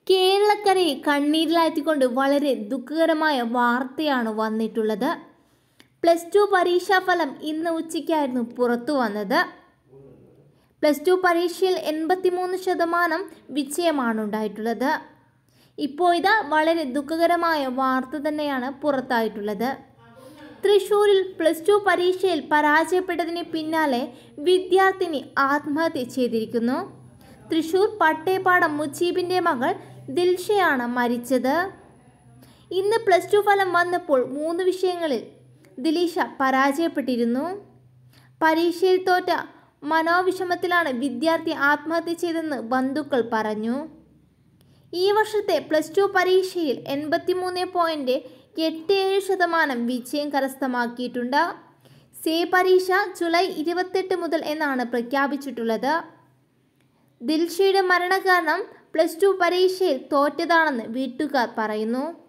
കേരളക്കരയെ കണ്ണീരിലാഴ്ത്തിക്കൊണ്ട് വളരെ ദുഃഖകരമായ വാർത്തയാണ് വന്നിട്ടുള്ളത് പ്ലസ് ടു പരീക്ഷാഫലം ഇന്ന് ഉച്ചയ്ക്കായിരുന്നു പുറത്തു വന്നത് പ്ലസ് ടു പരീക്ഷയിൽ എൺപത്തിമൂന്ന് ശതമാനം വിജയമാണ് ഉണ്ടായിട്ടുള്ളത് ഇപ്പോൾ ഇതാ വളരെ ദുഃഖകരമായ വാർത്ത തന്നെയാണ് പുറത്തായിട്ടുള്ളത് തൃശൂരിൽ പ്ലസ് ടു പരീക്ഷയിൽ പരാജയപ്പെട്ടതിന് പിന്നാലെ വിദ്യാർത്ഥിനി ആത്മഹത്യ ചെയ്തിരിക്കുന്നു തൃശൂർ പട്ടേപ്പാടം മുജീബിൻ്റെ മകൾ ദിൽഷയാണ് മരിച്ചത് ഇന്ന് പ്ലസ് ടു ഫലം വന്നപ്പോൾ മൂന്ന് വിഷയങ്ങളിൽ ദിലീഷ പരാജയപ്പെട്ടിരുന്നു പരീക്ഷയിൽ തോറ്റ മനോവിഷമത്തിലാണ് വിദ്യാർത്ഥി ആത്മഹത്യ ചെയ്തെന്ന് ബന്ധുക്കൾ പറഞ്ഞു ഈ വർഷത്തെ പ്ലസ് ടു പരീക്ഷയിൽ എൺപത്തിമൂന്ന് പോയിൻറ്റ് എട്ട് ഏഴ് ശതമാനം വിജയം കരസ്ഥമാക്കിയിട്ടുണ്ട് സേ പരീക്ഷ ജൂലൈ ഇരുപത്തെട്ട് മുതൽ എന്നാണ് പ്രഖ്യാപിച്ചിട്ടുള്ളത് ദിൽഷയുടെ മരണകാരണം പ്ലസ് ടു പരീക്ഷയിൽ തോറ്റതാണെന്ന് വീട്ടുകാർ പറയുന്നു